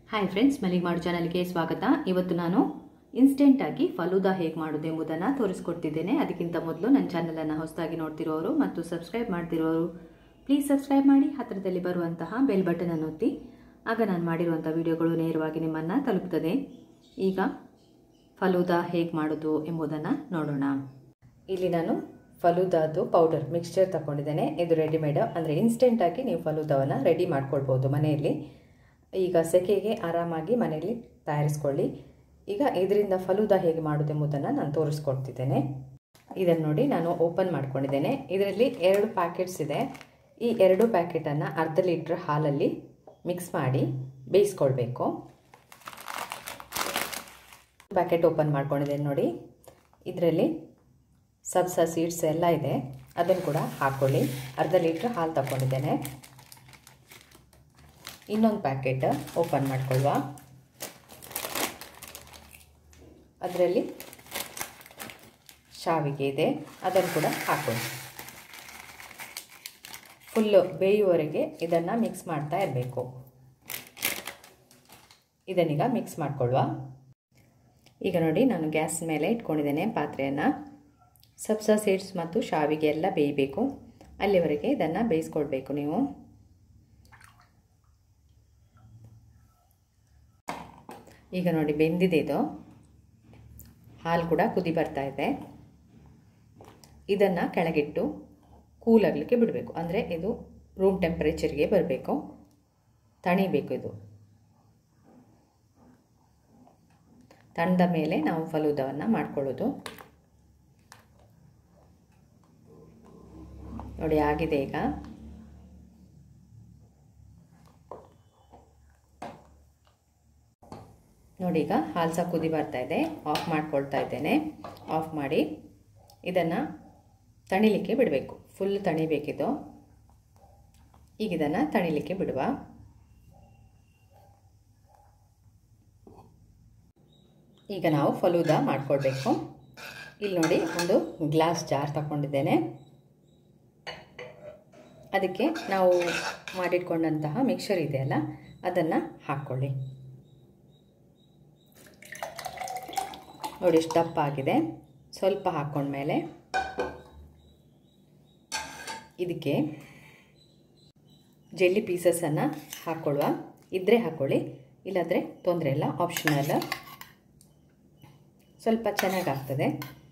hi friends ಮಲ್ಲಿಗೆ ಮಾಡು ಚಾನಲ್ಗೆ ಸ್ವಾಗತ ಇವತ್ತು ನಾನು ಇನ್ಸ್ಟೆಂಟಾಗಿ ಫಲೂದಾ ಹೇಗೆ ಮಾಡೋದು ಎಂಬುದನ್ನು ತೋರಿಸ್ಕೊಡ್ತಿದ್ದೇನೆ ಅದಕ್ಕಿಂತ ಮೊದಲು ನನ್ನ ಚಾನಲನ್ನು ಹೊಸದಾಗಿ ನೋಡ್ತಿರೋರು ಮತ್ತು ಸಬ್ಸ್ಕ್ರೈಬ್ ಮಾಡ್ತಿರೋರು ಪ್ಲೀಸ್ ಸಬ್ಸ್ಕ್ರೈಬ್ ಮಾಡಿ ಹತ್ತಿರದಲ್ಲಿ ಬರುವಂತಹ ಬೆಲ್ ಬಟನನ್ನು ಒತ್ತಿ ಆಗ ನಾನು ಮಾಡಿರುವಂಥ ವಿಡಿಯೋಗಳು ನೇರವಾಗಿ ನಿಮ್ಮನ್ನು ತಲುಪ್ತದೆ ಈಗ ಫಲೂದಾ ಹೇಗೆ ಮಾಡೋದು ಎಂಬುದನ್ನು ನೋಡೋಣ ಇಲ್ಲಿ ನಾನು ಫಲೂದಾದು ಪೌಡರ್ ಮಿಕ್ಸ್ಚರ್ ತಗೊಂಡಿದ್ದೇನೆ ಇದು ರೆಡಿಮೇಡ್ ಅಂದರೆ ಇನ್ಸ್ಟೆಂಟಾಗಿ ನೀವು ಫಲೂದಾವನ್ನು ರೆಡಿ ಮಾಡ್ಕೊಳ್ಬೋದು ಮನೆಯಲ್ಲಿ ಈಗ ಸೆಕೆಗೆ ಆರಾಮಾಗಿ ಮನೆಯಲ್ಲಿ ತಯಾರಿಸ್ಕೊಳ್ಳಿ ಈಗ ಇದರಿಂದ ಫಲೂದಾ ಹೇಗೆ ಮಾಡೋದೆಂಬುದನ್ನು ನಾನು ತೋರಿಸ್ಕೊಡ್ತಿದ್ದೇನೆ ಇದನ್ನು ನೋಡಿ ನಾನು ಓಪನ್ ಮಾಡ್ಕೊಂಡಿದ್ದೇನೆ ಇದರಲ್ಲಿ ಎರಡು ಪ್ಯಾಕೆಟ್ಸ್ ಇದೆ ಈ ಎರಡು ಪ್ಯಾಕೆಟನ್ನು ಅರ್ಧ ಲೀಟ್ರ್ ಹಾಲಲ್ಲಿ ಮಿಕ್ಸ್ ಮಾಡಿ ಬೇಯಿಸ್ಕೊಳ್ಬೇಕು ಪ್ಯಾಕೆಟ್ ಓಪನ್ ಮಾಡ್ಕೊಂಡಿದ್ದೇನೆ ನೋಡಿ ಇದರಲ್ಲಿ ಸಬ್ಸಾ ಸೀಡ್ಸ್ ಎಲ್ಲ ಇದೆ ಅದನ್ನು ಕೂಡ ಹಾಕ್ಕೊಳ್ಳಿ ಅರ್ಧ ಲೀಟ್ರ್ ಹಾಲು ತಗೊಂಡಿದ್ದೇನೆ ಇನ್ನೊಂದು ಪ್ಯಾಕೆಟ್ ಓಪನ್ ಮಾಡ್ಕೊಳ್ಳುವ ಅದರಲ್ಲಿ ಶಾವಿಗೆ ಇದೆ ಅದನ್ನು ಕೂಡ ಹಾಕೊಳ್ಳಿ ಫುಲ್ಲು ಬೇಯುವವರೆಗೆ ಇದನ್ನು ಮಿಕ್ಸ್ ಮಾಡ್ತಾ ಇರಬೇಕು ಇದನ್ನೀಗ ಮಿಕ್ಸ್ ಮಾಡ್ಕೊಳ್ಳುವ ಈಗ ನೋಡಿ ನಾನು ಗ್ಯಾಸ್ ಮೇಲೆ ಇಟ್ಕೊಂಡಿದ್ದೇನೆ ಪಾತ್ರೆಯನ್ನು ಸಬ್ಸಾ ಸೀಡ್ಸ್ ಮತ್ತು ಶಾವಿಗೆ ಎಲ್ಲ ಬೇಯಬೇಕು ಅಲ್ಲಿವರೆಗೆ ಇದನ್ನು ಬೇಯಿಸ್ಕೊಳ್ಬೇಕು ನೀವು ಈಗ ನೋಡಿ ಬೆಂದಿದೆ ಇದು ಹಾಲು ಕೂಡ ಕುದಿ ಬರ್ತಾ ಇದೆ ಇದನ್ನು ಕೆಳಗಿಟ್ಟು ಕೂಲ್ ಆಗಲಿಕ್ಕೆ ಬಿಡಬೇಕು ಅಂದರೆ ಇದು ರೂಮ್ ಟೆಂಪರೇಚರ್ಗೆ ಬರಬೇಕು ತಣಿಬೇಕು ಇದು ತಣ್ಣದ ಮೇಲೆ ನಾವು ಫಲೂದವನ್ನು ಮಾಡ್ಕೊಳ್ಳೋದು ನೋಡಿ ಆಗಿದೆ ಈಗ ನೋಡಿ ಈಗ ಹಾಲು ಸಹ ಕುದಿ ಬರ್ತಾ ಇದೆ ಆಫ್ ಮಾಡ್ಕೊಳ್ತಾ ಇದ್ದೇನೆ ಆಫ್ ಮಾಡಿ ಇದನ್ನು ತಣಿಲಿಕ್ಕೆ ಬಿಡಬೇಕು ಫುಲ್ ತಣಿಬೇಕಿದು ಈಗ ಇದನ್ನು ತಣಿಲಿಕ್ಕೆ ಬಿಡುವ ಈಗ ನಾವು ಫಲೂದಾ ಮಾಡ್ಕೊಳ್ಬೇಕು ಇಲ್ಲಿ ನೋಡಿ ಒಂದು ಗ್ಲಾಸ್ ಜಾರ್ ತಗೊಂಡಿದ್ದೇನೆ ಅದಕ್ಕೆ ನಾವು ಮಾಡಿಟ್ಕೊಂಡಂತಹ ಮಿಕ್ಸರ್ ಇದೆಯಲ್ಲ ಅದನ್ನು ಹಾಕ್ಕೊಳ್ಳಿ ನೋಡಿ ಎಷ್ಟು ದಪ್ಪ ಆಗಿದೆ ಸ್ವಲ್ಪ ಹಾಕ್ಕೊಂಡ್ಮೇಲೆ ಇದಕ್ಕೆ ಜೆಲ್ಲಿ ಪೀಸಸನ್ನು ಹಾಕ್ಕೊಳ್ಳುವ ಇದ್ದರೆ ಹಾಕ್ಕೊಳ್ಳಿ ಇಲ್ಲಾಂದರೆ ತೊಂದರೆ ಇಲ್ಲ ಆಪ್ಷನಲ್ ಸ್ವಲ್ಪ ಚೆನ್ನಾಗಾಗ್ತದೆ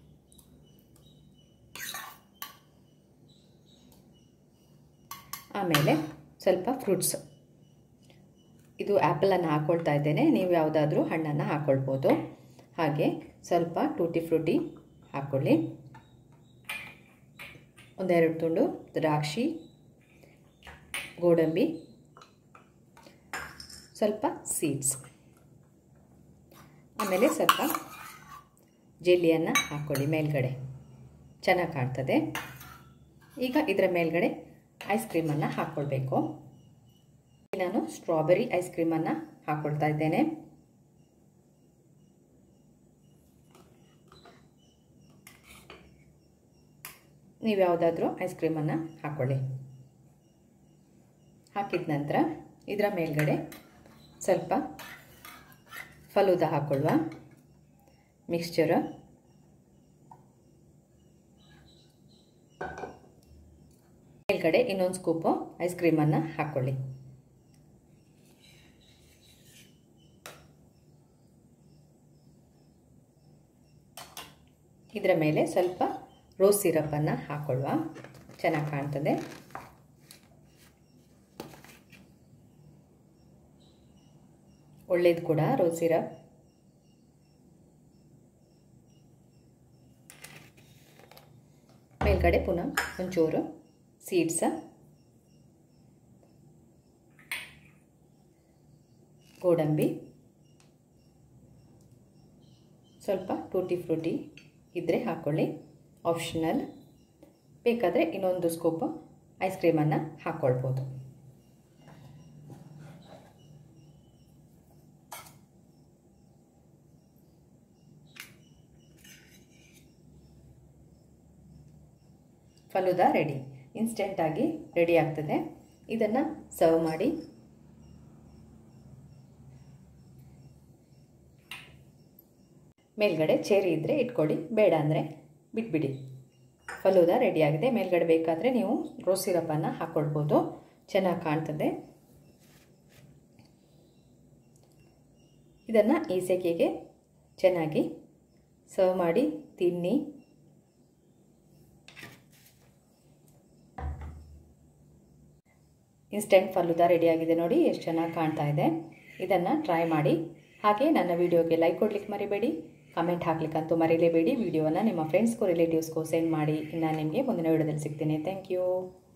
ಆಮೇಲೆ ಸ್ವಲ್ಪ ಫ್ರೂಟ್ಸ್ ಇದು ಆ್ಯಪಲನ್ನು ಹಾಕ್ಕೊಳ್ತಾ ಇದ್ದೇನೆ ನೀವು ಯಾವುದಾದ್ರೂ ಹಣ್ಣನ್ನು ಹಾಕ್ಕೊಳ್ಬೋದು ಹಾಗೆ ಸ್ವಲ್ಪ ಟೂಟಿ ಫ್ರೂಟಿ ಹಾಕ್ಕೊಳ್ಳಿ ಒಂದೆರಡು ತುಂಡು ದ್ರಾಕ್ಷಿ ಗೋಡಂಬಿ ಸ್ವಲ್ಪ ಸೀಡ್ಸ್ ಆಮೇಲೆ ಸ್ವಲ್ಪ ಜೆಲ್ಲಿಯನ್ನು ಹಾಕ್ಕೊಳ್ಳಿ ಮೇಲ್ಗಡೆ ಚೆನ್ನಾಗಿ ಕಾಣ್ತದೆ ಈಗ ಇದರ ಮೇಲ್ಗಡೆ ಐಸ್ ಕ್ರೀಮನ್ನು ಹಾಕ್ಕೊಳ್ಬೇಕು ನಾನು ಸ್ಟ್ರಾಬೆರಿ ಐಸ್ ಕ್ರೀಮನ್ನು ಹಾಕ್ಕೊಳ್ತಾ ಇದ್ದೇನೆ ನೀವು ಯಾವುದಾದ್ರೂ ಐಸ್ ಕ್ರೀಮನ್ನು ಹಾಕ್ಕೊಳ್ಳಿ ಹಾಕಿದ ನಂತರ ಇದರ ಮೇಲ್ಗಡೆ ಸ್ವಲ್ಪ ಫಲೂದ ಹಾಕ್ಕೊಳ್ಳುವ ಮಿಕ್ಸ್ಚರ್ ಮೇಲ್ಗಡೆ ಇನ್ನೊಂದು ಸ್ಕೂಪು ಐಸ್ ಕ್ರೀಮನ್ನು ಹಾಕ್ಕೊಳ್ಳಿ ಇದರ ಮೇಲೆ ಸ್ವಲ್ಪ ರೋಸ್ ಸಿರಪ್ಪನ್ನು ಹಾಕ್ಕೊಳ್ಳುವ ಚೆನ್ನಾಗಿ ಕಾಣ್ತದೆ ಒಳ್ಳೇದು ಕೂಡ ರೋಸ್ ಸಿರಪ್ ಮೇಲ್ಗಡೆ ಪುನಃ ಒಂಚೂರು ಸೀಡ್ಸ ಗೋಡಂಬಿ ಸ್ವಲ್ಪ ಟೂಟಿ ಫ್ರೂಟಿ ಇದ್ದರೆ ಹಾಕ್ಕೊಳ್ಳಿ ಆಪ್ಷನಲ್ ಬೇಕಾದರೆ ಇನ್ನೊಂದು ಸ್ಕೂಪ್ ಐಸ್ ಕ್ರೀಮನ್ನು ಹಾಕ್ಕೊಳ್ಬೋದು ಫಲೂದಾ ರೆಡಿ ಇನ್ಸ್ಟೆಂಟಾಗಿ ರೆಡಿ ಆಗ್ತದೆ ಇದನ್ನು ಸರ್ವ್ ಮಾಡಿ ಮೇಲ್ಗಡೆ ಚೇರಿ ಇದ್ದರೆ ಇಟ್ಕೊಳ್ಳಿ ಬೇಡ ಅಂದರೆ ಬಿಟ್ಬಿಡಿ ಫಲೂದ ರೆಡಿಯಾಗಿದೆ ಮೇಲ್ಗಡೆ ಬೇಕಾದರೆ ನೀವು ರೋಸ್ ಸಿರಪನ್ನು ಹಾಕ್ಕೊಳ್ಬೋದು ಚೆನ್ನಾಗಿ ಕಾಣ್ತದೆ ಇದನ್ನು ಈ ಸೆಕೆಗೆ ಚೆನ್ನಾಗಿ ಸರ್ವ್ ಮಾಡಿ ತಿನ್ನಿ ಇನ್ಸ್ಟೆಂಟ್ ಫಲೂದ ರೆಡಿಯಾಗಿದೆ ನೋಡಿ ಎಷ್ಟು ಚೆನ್ನಾಗಿ ಕಾಣ್ತಾ ಇದೆ ಇದನ್ನು ಟ್ರೈ ಮಾಡಿ ಹಾಗೆ ನನ್ನ ವಿಡಿಯೋಗೆ ಲೈಕ್ ಕೊಡ್ಲಿಕ್ಕೆ ಮರಿಬೇಡಿ ಕಮೆಂಟ್ ಹಾಕ್ಲಿಕ್ಕಂತೂ ಮರೀಲೇಬೇಡಿ ವಿಡಿಯೋನ ನಿಮ್ಮ ಫ್ರೆಂಡ್ಸ್ಗೂ ರಿಲೇಟಿವ್ಸ್ಗೂ ಸೆಂಡ್ ಮಾಡಿ ಇನ್ನು ನಿಮಗೆ ಮುಂದಿನ ವಿಡಿಯೋದಲ್ಲಿ ಸಿಗ್ತೀನಿ ಥ್ಯಾಂಕ್ ಯು